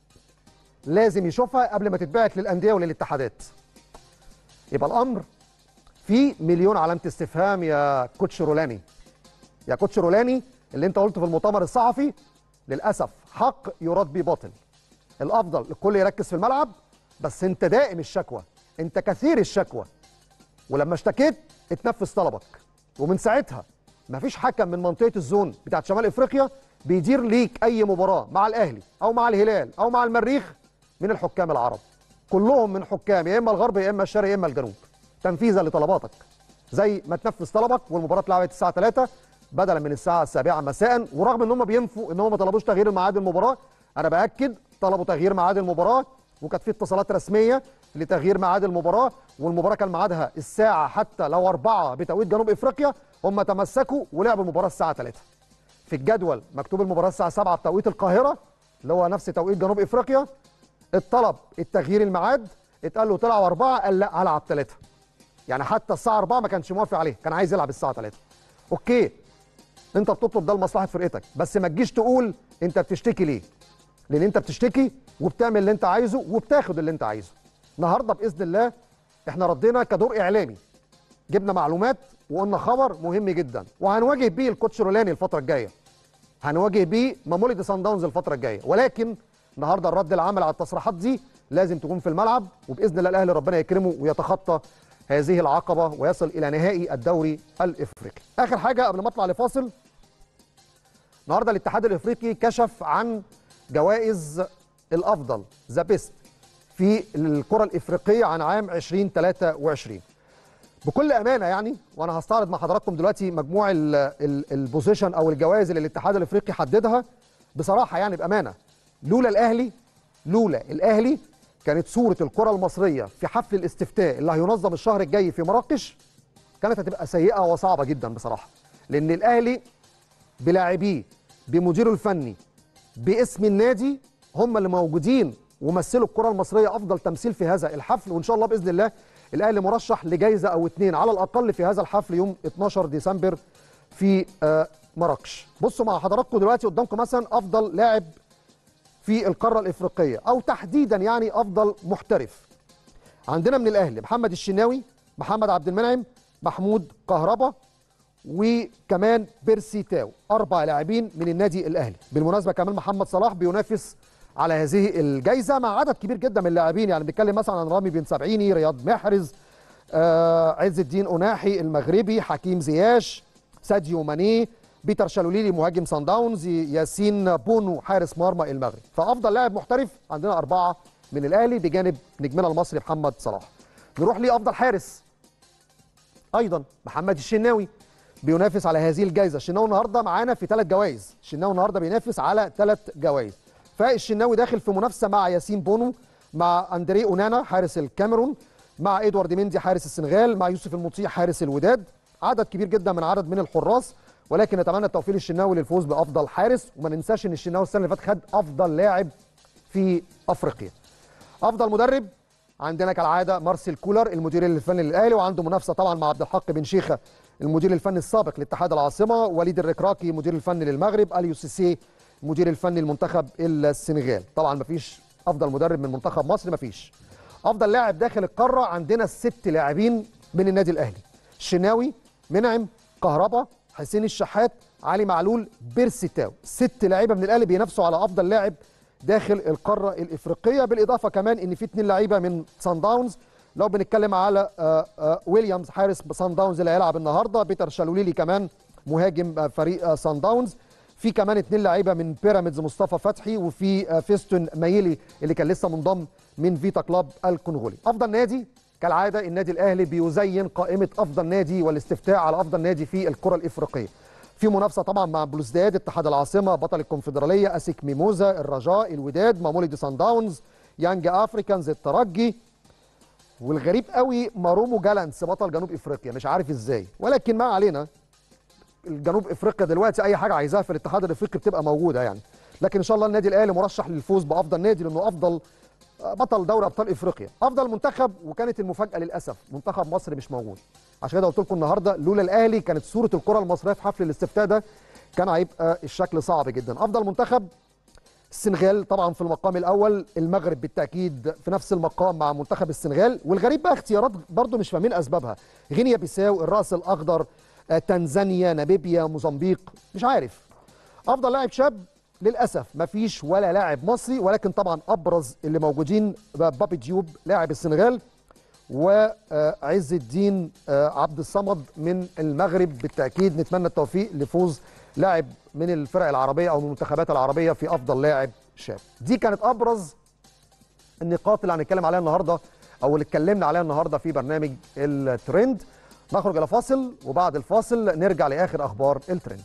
لازم يشوفها قبل ما تتبعت للانديه وللاتحادات يبقى الامر في مليون علامه استفهام يا كوتش رولاني يا كوتش رولاني اللي انت قلته في المؤتمر الصحفي للاسف حق يراد به باطل الافضل الكل يركز في الملعب بس انت دائم الشكوى انت كثير الشكوى ولما اشتكيت اتنفذ طلبك ومن ساعتها مفيش حكم من منطقه الزون بتاعت شمال افريقيا بيدير ليك اي مباراه مع الاهلي او مع الهلال او مع المريخ من الحكام العرب كلهم من حكام يا اما الغرب يا اما الشرق يا اما الجنوب تنفيذا لطلباتك زي ما تنفذ طلبك والمباراه اتلعبت الساعه 3 بدلا من الساعه السابعه مساء ورغم ان هم بينفوا ان هم ما طلبوش تغيير ميعاد المباراه انا باكد طلبوا تغيير ميعاد المباراه وكانت في اتصالات رسميه لتغيير ميعاد المباراه والمباراه كان ميعادها الساعه حتى لو 4 بتوقيت جنوب افريقيا هم تمسكوا ولعبوا المباراه الساعه 3 في الجدول مكتوب المباراه الساعه 7 بتوقيت القاهره اللي هو نفس توقيت جنوب افريقيا الطلب التغيير الميعاد اتقال له تلعب 4 قال لا هلعب 3 يعني حتى الساعه 4 ما كانش موافق عليه كان عايز يلعب الساعه 3 اوكي انت بتطلب ده لمصلحه فرقتك بس ما تجيش تقول انت بتشتكي ليه لان انت بتشتكي وبتعمل اللي انت عايزه وبتاخد اللي انت عايزه النهارده باذن الله احنا ردينا كدور اعلامي جبنا معلومات وقلنا خبر مهم جدا وهنواجه بيه الكوتش رولاني الفتره الجايه هنواجه بيه مامولي سان داونز الفتره الجايه ولكن النهارده الرد العمل على التصريحات دي لازم تكون في الملعب وباذن الله الاهلي ربنا يكرمه ويتخطى هذه العقبه ويصل الى نهائي الدوري الافريقي. اخر حاجه قبل ما اطلع لفاصل النهارده الاتحاد الافريقي كشف عن جوائز الافضل ذا بيست في الكره الافريقيه عن عام 2023 بكل امانه يعني وانا هستعرض مع حضراتكم دلوقتي مجموع ال- ال- البوزيشن او الجوائز اللي الاتحاد الافريقي حددها بصراحه يعني بامانه لولا الاهلي لولا الاهلي كانت صوره الكره المصريه في حفل الاستفتاء اللي هينظم الشهر الجاي في مراكش كانت هتبقى سيئه وصعبه جدا بصراحه لان الاهلي بلاعبيه بمديره الفني باسم النادي هم اللي موجودين ومثلوا الكره المصريه افضل تمثيل في هذا الحفل وان شاء الله باذن الله الاهلي مرشح لجائزه او اتنين على الاقل في هذا الحفل يوم 12 ديسمبر في آه، مراكش بصوا مع حضراتكم دلوقتي قدامكم مثلا افضل لاعب في القاره الافريقيه او تحديدا يعني افضل محترف عندنا من الاهلي محمد الشناوي محمد عبد المنعم محمود كهربا وكمان بيرسي تاو اربع لاعبين من النادي الاهلي بالمناسبه كمان محمد صلاح بينافس على هذه الجائزه مع عدد كبير جدا من اللاعبين يعني بنتكلم مثلا عن رامي بن سبعيني رياض محرز آه عز الدين أناحي المغربي حكيم زياش ساديو ماني بيتر شالوليلي مهاجم سان داونز ياسين بونو حارس مرمى المغرب فافضل لاعب محترف عندنا اربعه من الاهلي بجانب نجمنا المصري محمد صلاح نروح لافضل حارس ايضا محمد الشناوي بينافس على هذه الجائزه الشناوي النهارده معانا في ثلاث جوائز الشناوي النهارده بينافس على ثلاث جوائز فالشناوي داخل في منافسه مع ياسين بونو مع اندري اونانا حارس الكاميرون مع ادوارد مندي حارس السنغال مع يوسف المطيع حارس الوداد عدد كبير جدا من عدد من الحراس ولكن نتمنى التوفيق للشناوي للفوز بافضل حارس وما ننساش ان الشناوي السنه اللي فاتت خد افضل لاعب في افريقيا افضل مدرب عندنا كالعاده مارسيل كولر المدير الفني للاهلي وعنده منافسه طبعا مع عبد الحق بن شيخه المدير الفني السابق لاتحاد العاصمه وليد الركراكي مدير الفني للمغرب اليو سيسي المدير الفني لمنتخب السنغال طبعا مفيش افضل مدرب من منتخب مصر مفيش افضل لاعب داخل القاره عندنا ست لاعبين من النادي الاهلي الشناوي منعم كهربا حسين الشحات علي معلول بيرسي تاو ست لعيبه من الاهلي بينافسوا على افضل لاعب داخل القاره الافريقيه بالاضافه كمان ان في اثنين لعيبه من سان داونز لو بنتكلم على آه، آه، ويليامز حارس سان داونز اللي هيلعب النهارده بيتر شالوليلي كمان مهاجم آه، فريق آه، سان داونز في كمان اثنين لعيبه من بيراميدز مصطفى فتحي وفي آه، فيستون مايلي اللي كان لسه منضم من فيتا كلاب الكونغولي افضل نادي كالعاده النادي الاهلي بيزين قائمه افضل نادي والاستفتاء على افضل نادي في الكره الافريقيه في منافسه طبعا مع بلوزداد اتحاد العاصمه بطل الكونفدراليه اسك ميموزا الرجاء الوداد ماموليدي سان داونز يانج افريكانز الترجي والغريب قوي مارومو جالانس بطل جنوب افريقيا مش عارف ازاي ولكن ما علينا الجنوب افريقيا دلوقتي اي حاجه عايزاها في الاتحاد الافريقي بتبقى موجوده يعني لكن ان شاء الله النادي الاهلي مرشح للفوز بافضل نادي لانه افضل بطل دوري ابطال افريقيا افضل منتخب وكانت المفاجاه للاسف منتخب مصر مش موجود عشان كده قلت لكم النهارده لولا الاهلي كانت صوره الكره المصريه في حفل الاستفتاء ده كان هيبقى الشكل صعب جدا افضل منتخب السنغال طبعا في المقام الاول المغرب بالتاكيد في نفس المقام مع منتخب السنغال والغريب بقى اختيارات برضو مش فاهمين اسبابها غينيا بيساو الراس الاخضر آه، تنزانيا ناميبيا موزمبيق مش عارف افضل لاعب شاب للاسف مفيش ولا لاعب مصري ولكن طبعا ابرز اللي موجودين بابي ديوب لاعب السنغال وعز الدين آه، عبد الصمد من المغرب بالتاكيد نتمنى التوفيق لفوز لاعب من الفرق العربيه او من المنتخبات العربيه في افضل لاعب شاب دي كانت ابرز النقاط اللي هنتكلم عليها النهارده او اللي اتكلمنا عليها النهارده في برنامج الترند نخرج الى فاصل وبعد الفاصل نرجع لاخر اخبار الترند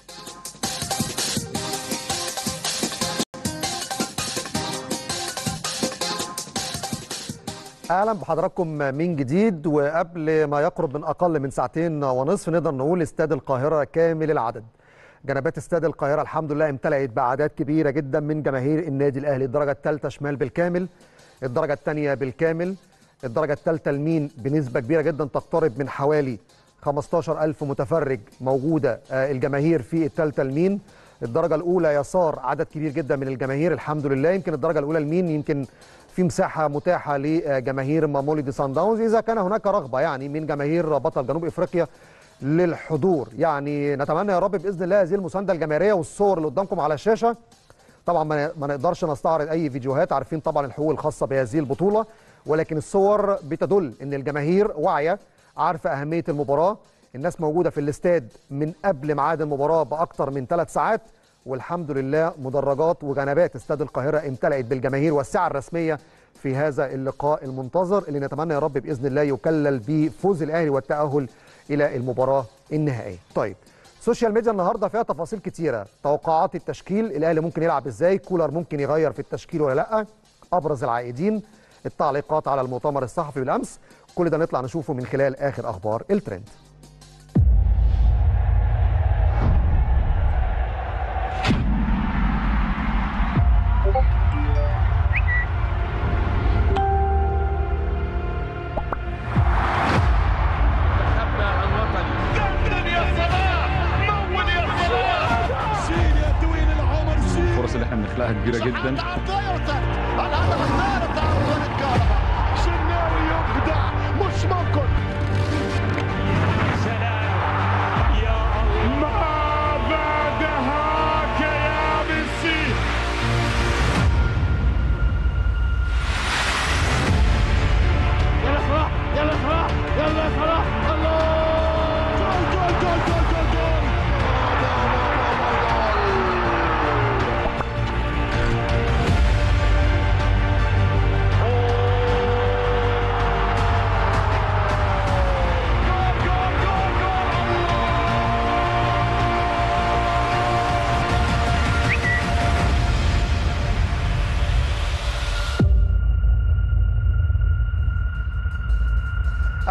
اهلا بحضراتكم من جديد وقبل ما يقرب من اقل من ساعتين ونصف نقدر نقول استاد القاهره كامل العدد جنبات استاد القاهره الحمد لله امتلأت باعداد كبيره جدا من جماهير النادي الاهلي الدرجه الثالثه شمال بالكامل الدرجه الثانيه بالكامل الدرجه الثالثه اليمين بنسبه كبيره جدا تقترب من حوالي 15000 متفرج موجوده آه، الجماهير في الثالثه اليمين الدرجه الاولى يسار عدد كبير جدا من الجماهير الحمد لله يمكن الدرجه الاولى اليمين يمكن في مساحه متاحه لجماهير ماموليدي سان داونز اذا كان هناك رغبه يعني من جماهير بطل جنوب افريقيا للحضور يعني نتمنى يا رب باذن الله هذه المسانده الجماهيريه والصور اللي قدامكم على الشاشه طبعا ما ما نقدرش نستعرض اي فيديوهات عارفين طبعا الحقوق الخاصه بهذه البطوله ولكن الصور بتدل ان الجماهير واعيه عارفه اهميه المباراه الناس موجوده في الاستاد من قبل ميعاد المباراه باكثر من ثلاث ساعات والحمد لله مدرجات وجنبات استاد القاهره امتلأت بالجماهير والسعه الرسميه في هذا اللقاء المنتظر اللي نتمنى يا رب باذن الله يكلل بفوز الاهلي والتاهل الى المباراه النهائيه. طيب السوشيال ميديا النهارده فيها تفاصيل كتيره، توقعات التشكيل، الاهلي ممكن يلعب ازاي، كولر ممكن يغير في التشكيل ولا لا، ابرز العائدين، التعليقات على المؤتمر الصحفي بالامس، كل ده نطلع نشوفه من خلال اخر اخبار الترند. تخبى عن وطني دندن يا صلاح مول يا صلاح شيل يا طويل العمر شيل الفرص اللي احنا بنخلقها كبيره جدا الهدف الثالث على الكهرباء شناوي يبدع مش ممكن سلام يا الله ما بعدهاك يا ميسي يلا صلاح يلا صلاح يلا صلاح الله جول جول جول جول جول جول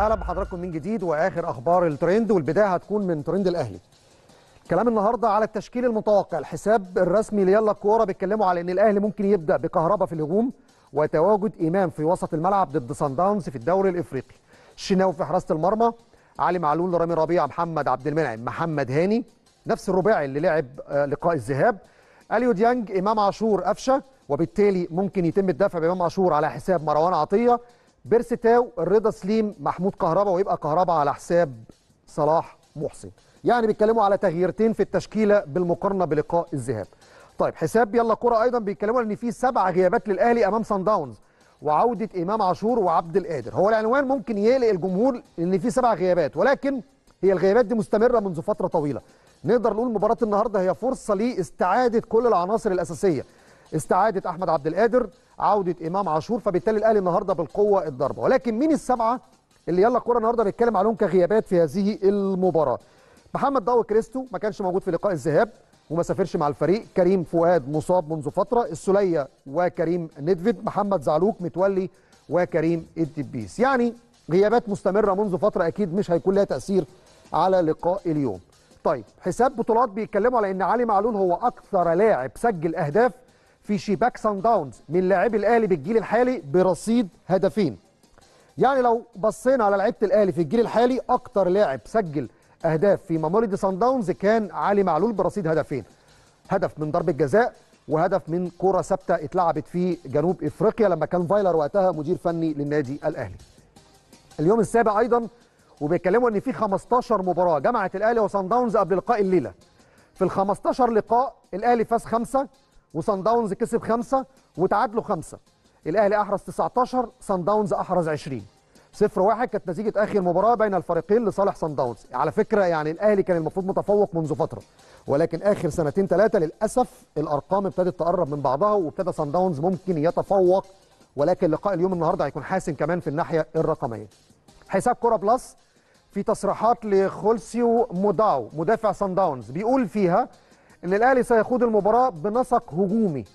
اهلا بحضراتكم من جديد واخر اخبار الترند والبدايه هتكون من ترند الاهلي كلام النهارده على التشكيل المتوقع الحساب الرسمي ليلا الكوره بيتكلموا على ان الاهلي ممكن يبدا بكهربا في الهجوم وتواجد امام في وسط الملعب ضد سان داونز في الدوري الافريقي الشناوي في حراسه المرمى علي معلول رامي ربيعه محمد عبد المنعم محمد هاني نفس الرباعي اللي لعب آه، لقاء الذهاب اليو ديانج امام عاشور قفشه وبالتالي ممكن يتم الدفع بامام عاشور على حساب مروان عطيه بيرستاو الرضا سليم محمود كهربا ويبقى كهربا على حساب صلاح محسن يعني بيتكلموا على تغييرتين في التشكيله بالمقارنه بلقاء الذهاب طيب حساب يلا كرة ايضا بيتكلموا ان في سبع غيابات للاهلي امام سان داونز وعوده امام عاشور وعبد القادر هو العنوان ممكن يقلق الجمهور ان في سبع غيابات ولكن هي الغيابات دي مستمره منذ فتره طويله نقدر نقول مباراه النهارده هي فرصه لاستعاده كل العناصر الاساسيه استعاده احمد عبد القادر عوده امام عاشور فبالتالي الاهلي النهارده بالقوه الضربه ولكن مين السبعه اللي يلا كوره النهارده بيتكلم عليهم كغيابات في هذه المباراه محمد ضوء كريستو ما كانش موجود في لقاء الذهاب وما سافرش مع الفريق كريم فؤاد مصاب منذ فتره السليه وكريم ندفد محمد زعلوك متولي وكريم الدبيس يعني غيابات مستمره منذ فتره اكيد مش هيكون لها تاثير على لقاء اليوم طيب حساب بطولات بيتكلموا على ان علي معلول هو اكثر لاعب سجل اهداف في شباك سان داونز من لاعبي الاهلي بالجيل الحالي برصيد هدفين يعني لو بصينا على لعيبه الاهلي في الجيل الحالي اكتر لاعب سجل اهداف في ماموريدي سان داونز كان علي معلول برصيد هدفين هدف من ضربه جزاء وهدف من كره ثابته اتلعبت في جنوب افريقيا لما كان فايلر وقتها مدير فني للنادي الاهلي اليوم السابع ايضا وبيتكلموا ان في 15 مباراه جمعت الاهلي وسان داونز قبل لقاء الليله في ال 15 لقاء الاهلي فاز خمسه وسان داونز كسب خمسه وتعادلوا خمسه الاهلي احرز 19 سان داونز احرز 20 صفر واحد كانت نتيجه اخر مباراه بين الفريقين لصالح سان داونز على فكره يعني الاهلي كان المفروض متفوق منذ فتره ولكن اخر سنتين ثلاثه للاسف الارقام ابتدت تقرب من بعضها وابتدى سان داونز ممكن يتفوق ولكن لقاء اليوم النهارده هيكون حاسم كمان في الناحيه الرقميه حساب كوره بلس في تصريحات لخولسيو موداو مدافع سان داونز بيقول فيها ان الاهلي سيخوض المباراه بنسق هجومي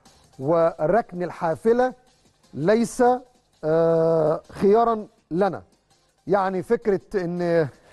وركن الحافله ليس آه، خيارا لنا يعني فكره ان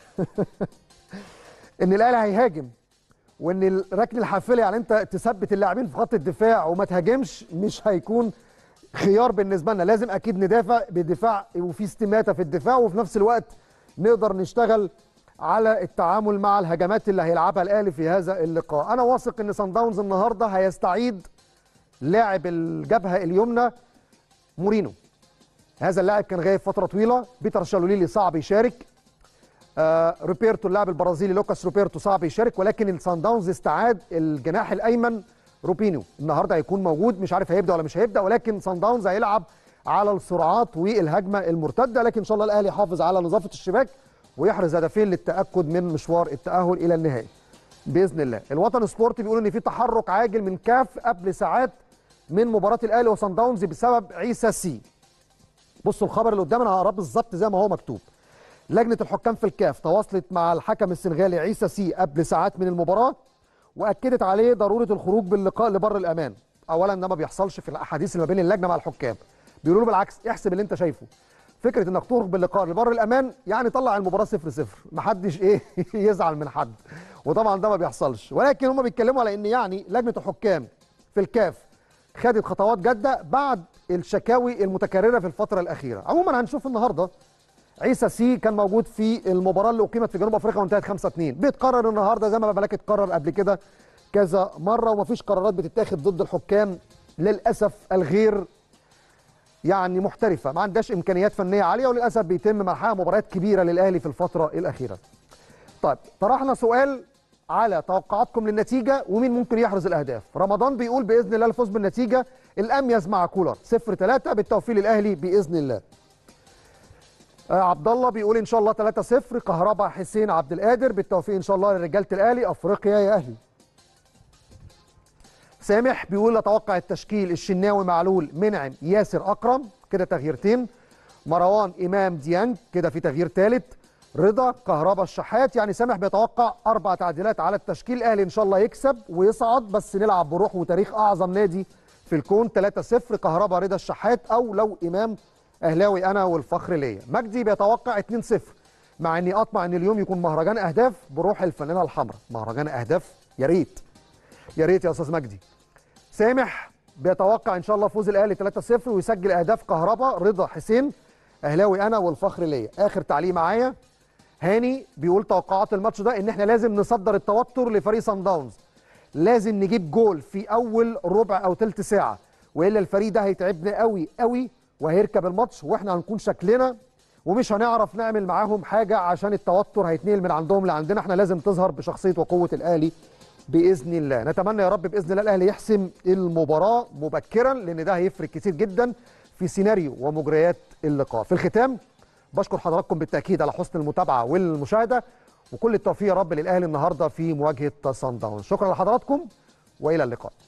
ان الاهلي هيهاجم وان ركن الحافله يعني انت تثبت اللاعبين في خط الدفاع وما تهاجمش مش هيكون خيار بالنسبه لنا لازم اكيد ندافع بدفاع وفي استماته في الدفاع وفي نفس الوقت نقدر نشتغل على التعامل مع الهجمات اللي هيلعبها الاهلي في هذا اللقاء انا واثق ان سان داونز النهارده هيستعيد لاعب الجبهه اليمنى مورينو هذا اللاعب كان غايب فتره طويله بيتر شالوليلي صعب يشارك آه روبرتو اللاعب البرازيلي لوكاس روبرتو صعب يشارك ولكن السان داونز استعاد الجناح الايمن روبينيو النهارده هيكون موجود مش عارف هيبدا ولا مش هيبدا ولكن سان داونز هيلعب على السرعات والهجمه المرتده لكن ان شاء الله الاهلي يحافظ على نظافه الشباك ويحرز هدفين للتاكد من مشوار التاهل الى النهائي باذن الله الوطن سبورت بيقول ان في تحرك عاجل من كاف قبل ساعات من مباراه الاهلي وسان داونز بسبب عيسى سي بصوا الخبر اللي قدامنا هقراه بالظبط زي ما هو مكتوب لجنه الحكام في الكاف تواصلت مع الحكم السنغالي عيسى سي قبل ساعات من المباراه واكدت عليه ضروره الخروج باللقاء لبر الامان اولا ده ما بيحصلش في الاحاديث اللي ما بين اللجنه مع الحكام بيقولوا له بالعكس احسب اللي انت شايفه فكره انك تخرج باللقاء لبر الامان يعني طلع المباراه 0 0 محدش ايه يزعل من حد وطبعا ده ما بيحصلش ولكن هم بيتكلموا على ان يعني لجنه الحكام في الكاف خدت خطوات جاده بعد الشكاوي المتكرره في الفتره الاخيره عموما هنشوف النهارده عيسى سي كان موجود في المباراه اللي اقيمت في جنوب افريقيا وانتهت 5 2 بيتقرر النهارده زي ما بلاك اتقرر قبل كده كذا مره ومفيش قرارات بتتاخد ضد الحكام للاسف الغير يعني محترفه ما عندهاش امكانيات فنيه عاليه وللاسف بيتم مرحله مباريات كبيره للاهلي في الفتره الاخيره. طيب طرحنا سؤال على توقعاتكم للنتيجه ومين ممكن يحرز الاهداف. رمضان بيقول باذن الله الفوز بالنتيجه الاميز مع كولر 0 3 بالتوفيق للاهلي باذن الله. آه عبد الله بيقول ان شاء الله 3 0 كهربا حسين عبد القادر بالتوفيق ان شاء الله لرجاله الاهلي افريقيا يا اهلي. سامح بيقول اتوقع التشكيل الشناوي معلول منعم ياسر اكرم كده تغييرتين مروان امام ديانج كده في تغيير ثالث رضا كهربا الشحات يعني سامح بيتوقع اربع تعديلات على التشكيل الاهلي ان شاء الله يكسب ويصعد بس نلعب بروح وتاريخ اعظم نادي في الكون 3 0 كهربا رضا الشحات او لو امام اهلاوي انا والفخر ليا مجدي بيتوقع 2-0 مع اني اطمع ان اليوم يكون مهرجان اهداف بروح الفانله الحمراء مهرجان اهداف يا ريت يا ريت يا استاذ مجدي سامح بيتوقع ان شاء الله فوز الاهلي 3-0 ويسجل اهداف كهربا رضا حسين اهلاوي انا والفخر ليا اخر تعليق معايا هاني بيقول توقعات الماتش ده ان احنا لازم نصدر التوتر لفريق سان داونز لازم نجيب جول في اول ربع او ثلث ساعه والا الفريق ده هيتعبنا قوي قوي وهيركب الماتش واحنا هنكون شكلنا ومش هنعرف نعمل معاهم حاجه عشان التوتر هيتنقل من عندهم لعندنا احنا لازم تظهر بشخصيه وقوه الاهلي باذن الله نتمنى يا رب باذن الله الاهلي يحسم المباراه مبكرا لان ده هيفرق كتير جدا في سيناريو ومجريات اللقاء في الختام بشكر حضراتكم بالتاكيد على حسن المتابعه والمشاهده وكل التوفيق يا رب للاهلي النهارده في مواجهه صن داونز شكرا لحضراتكم والى اللقاء